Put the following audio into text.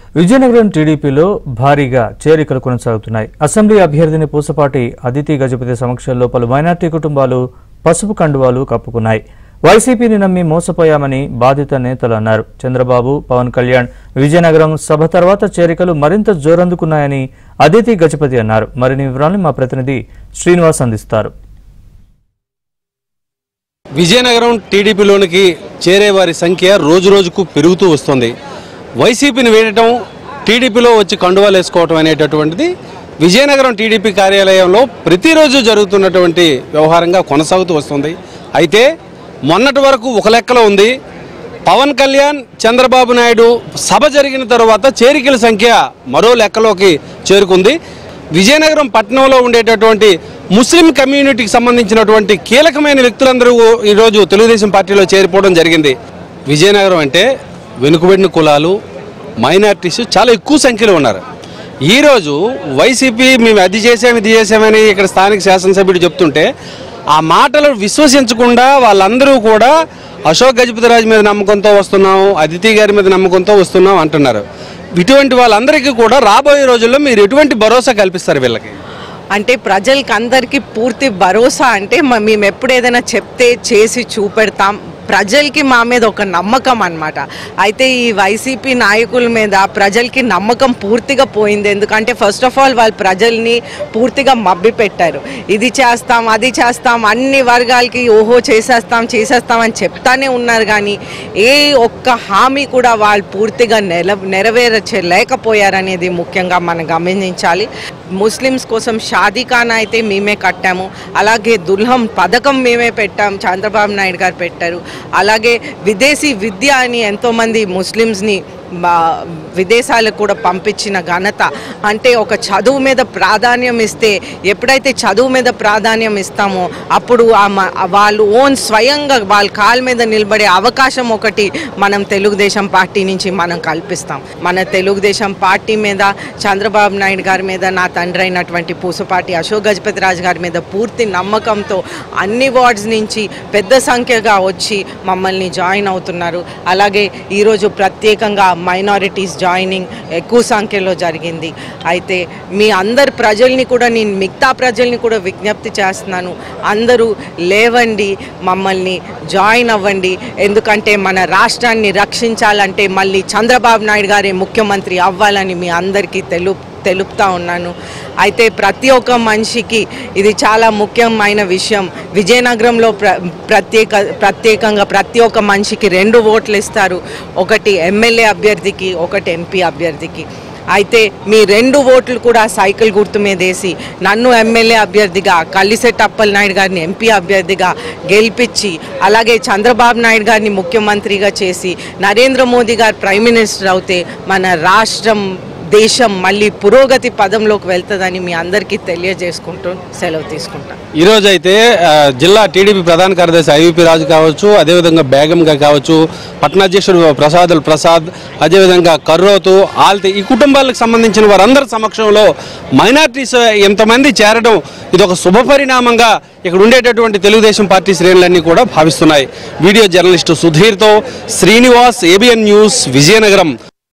విజయనగరం టీడీపీలో భారీగా చేరికలు కొనసాగుతున్నాయి అసెంబ్లీ అభ్యర్థిని పూసపాటి అదితి గజపతి సమక్షంలో పలు మైనార్టీ కుటుంబాలు పసుపు కండువాలు కప్పుకున్నాయి వైసీపీని నమ్మి మోసపోయామని బాధిత నేతలు అన్నారు చంద్రబాబు పవన్ కళ్యాణ్ విజయనగరం సభ తర్వాత చేరికలు మరింత జోరందుకున్నాయని అదితి గజపతి అన్నారు మరిన్ని వివరాలను మా ప్రతినిధి శ్రీనివాస్ అందిస్తారు విజయనగరం టీడీపీలోనికి చేరే వారి సంఖ్య రోజు రోజుకు పెరుగుతూ వస్తుంది వైసీపీని వేయటం టీడీపీలో వచ్చి కండువాలు వేసుకోవటం అనేటటువంటిది విజయనగరం టీడీపీ కార్యాలయంలో ప్రతిరోజు జరుగుతున్నటువంటి వ్యవహారంగా కొనసాగుతూ వస్తుంది అయితే మొన్నటి వరకు ఒక లెక్కలో ఉంది పవన్ కళ్యాణ్ చంద్రబాబు నాయుడు సభ జరిగిన తర్వాత చేరికల సంఖ్య మరో లెక్కలోకి చేరుకుంది విజయనగరం పట్టణంలో ఉండేటటువంటి ముస్లిం కమ్యూనిటీకి సంబంధించినటువంటి కీలకమైన వ్యక్తులందరూ ఈరోజు తెలుగుదేశం పార్టీలో చేరిపోవడం జరిగింది విజయనగరం అంటే వెనుకబడిన కులాలు మైనార్టీస్ చాలా ఎక్కువ సంఖ్యలో ఉన్నారు ఈరోజు వైసీపీ మేము అది చేసాం ఇది చేసామని ఇక్కడ స్థానిక శాసనసభ్యుడు చెప్తుంటే ఆ మాటలు విశ్వసించకుండా వాళ్ళందరూ కూడా అశోక్ గజపతిరాజు మీద నమ్మకంతో వస్తున్నాం అదితి గారి మీద నమ్మకంతో వస్తున్నాం అంటున్నారు ఇటువంటి వాళ్ళందరికీ కూడా రాబోయే రోజుల్లో మీరు ఎటువంటి భరోసా కల్పిస్తారు వీళ్ళకి అంటే ప్రజలకి అందరికీ పూర్తి భరోసా అంటే మ- మేము ఎప్పుడు ఏదైనా చెప్తే చేసి చూపెడతాం ప్రజలకి మా మీద ఒక నమ్మకం అన్నమాట అయితే ఈ వైసీపీ నాయకుల మీద ప్రజలకి నమ్మకం పూర్తిగా పోయింది ఎందుకంటే ఫస్ట్ ఆఫ్ ఆల్ వాళ్ళు ప్రజల్ని పూర్తిగా మబ్బి పెట్టారు ఇది చేస్తాం అది చేస్తాం అన్ని వర్గాలకి ఓహో చేసేస్తాం చేసేస్తాం అని చెప్తానే ఉన్నారు కానీ ఏ ఒక్క హామీ కూడా వాళ్ళు పూర్తిగా నెల నెరవేర్చలేకపోయారనేది ముఖ్యంగా మనం గమనించాలి ముస్లిమ్స్ కోసం షాదీఖానా అయితే మేమే కట్టాము అలాగే దుల్హం పథకం మేమే పెట్టాం చంద్రబాబు నాయుడు గారు పెట్టారు అలాగే విదేశీ విద్య అని ఎంతోమంది ముస్లిమ్స్ని మా విదేశాలకు కూడా పంపించిన ఘనత అంటే ఒక చదువు మీద ప్రాధాన్యం ఇస్తే ఎప్పుడైతే చదువు మీద ప్రాధాన్యం ఇస్తామో అప్పుడు ఆ మ- వాళ్ళు ఓన్ స్వయంగా వాళ్ళ కాళ్ళ మీద నిలబడే అవకాశం ఒకటి మనం తెలుగుదేశం పార్టీ నుంచి మనం కల్పిస్తాం మన తెలుగుదేశం పార్టీ మీద చంద్రబాబు నాయుడు గారి మీద నా తండ్రి అయినటువంటి పూసపాటి అశోక్ గజపతి రాజు గారి మీద పూర్తి నమ్మకంతో అన్ని వార్డ్స్ నుంచి పెద్ద సంఖ్యగా వచ్చి మమ్మల్ని జాయిన్ అవుతున్నారు అలాగే ఈరోజు ప్రత్యేకంగా మైనారిటీస్ జాయినింగ్ ఎక్కువ సంఖ్యలో జరిగింది అయితే మీ అందరు ప్రజల్ని కూడా నేను మిగతా ప్రజల్ని కూడా విజ్ఞప్తి చేస్తున్నాను అందరూ లేవండి మమ్మల్ని జాయిన్ అవ్వండి ఎందుకంటే మన రాష్ట్రాన్ని రక్షించాలంటే మళ్ళీ చంద్రబాబు నాయుడు గారే ముఖ్యమంత్రి అవ్వాలని మీ అందరికీ తెలు తెలుపుతా ఉన్నాను అయితే ప్రతి ఒక్క మనిషికి ఇది చాలా ముఖ్యమైన విషయం విజయనగరంలో ప్ర ప్రత్యేక ప్రత్యేకంగా ప్రతి ఒక్క మనిషికి రెండు ఓట్లు ఇస్తారు ఒకటి ఎమ్మెల్యే అభ్యర్థికి ఒకటి ఎంపీ అభ్యర్థికి అయితే మీ రెండు ఓట్లు కూడా సైకిల్ గుర్తు మీద వేసి నన్ను ఎమ్మెల్యే అభ్యర్థిగా కల్లిశెట్టి అప్పలనాయుడు గారిని ఎంపీ అభ్యర్థిగా గెలిపించి అలాగే చంద్రబాబు నాయుడు గారిని ముఖ్యమంత్రిగా చేసి నరేంద్ర మోదీ గారు ప్రైమ్ మినిస్టర్ అవుతే మన రాష్ట్రం దేశం మళ్ళీ పురోగతి పదంలోకి వెళ్తుందని మీ అందరికీ తెలియజేసుకుంటూ సెలవు తీసుకుంటాను ఈరోజు అయితే ఆ, జిల్లా టీడీపీ ప్రధాన కార్యదర్శి ఐవీపీ రాజు కావచ్చు అదేవిధంగా బేగం గారు కావచ్చు పట్టణాధ్యక్షుడు ప్రసాదుల్ ప్రసాద్ అదేవిధంగా కర్రోతు ఆల్తి ఈ కుటుంబాలకు సంబంధించిన వారందరి సమక్షంలో మైనార్టీస్ ఎంతమంది చేరడం ఇది ఒక శుభ పరిణామంగా ఇక్కడ ఉండేటటువంటి తెలుగుదేశం పార్టీ శ్రేణులన్నీ కూడా భావిస్తున్నాయి వీడియో జర్నలిస్టు సుధీర్తో శ్రీనివాస్ ఏబిఎన్ న్యూస్ విజయనగరం